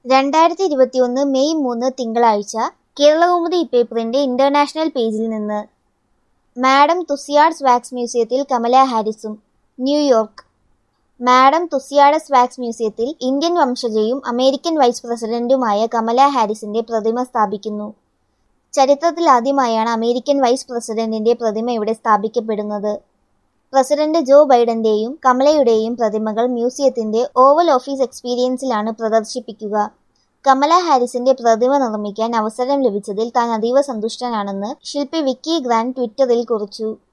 രണ്ടായിരത്തി ഇരുപത്തിയൊന്ന് മെയ് മൂന്ന് തിങ്കളാഴ്ച കേരളകൗമുദി പേപ്പറിന്റെ ഇന്റർനാഷണൽ പേജിൽ നിന്ന് മാഡം തുസിയാഡ്സ് വാക്സ് മ്യൂസിയത്തിൽ കമല ഹാരിസും ന്യൂയോർക്ക് മാഡം തുസിയാഡസ് വാക്സ് മ്യൂസിയത്തിൽ ഇന്ത്യൻ വംശജയും അമേരിക്കൻ വൈസ് പ്രസിഡന്റുമായ കമല ഹാരിസിന്റെ പ്രതിമ സ്ഥാപിക്കുന്നു ചരിത്രത്തിലാദ്യമായാണ് അമേരിക്കൻ വൈസ് പ്രസിഡന്റിന്റെ പ്രതിമ ഇവിടെ സ്ഥാപിക്കപ്പെടുന്നത് പ്രസിഡന്റ് ജോ ബൈഡന്റെയും കമലയുടെയും പ്രതിമകൾ മ്യൂസിയത്തിന്റെ ഓവൽ ഓഫീസ് എക്സ്പീരിയൻസിലാണ് പ്രദർശിപ്പിക്കുക കമല ഹാരിസിന്റെ പ്രതിമ നിർമ്മിക്കാൻ അവസരം ലഭിച്ചതിൽ താൻ അതീവ സന്തുഷ്ടനാണെന്ന് ശില്പി വിക്കി ഗ്രാൻഡ് ട്വിറ്ററിൽ കുറിച്ചു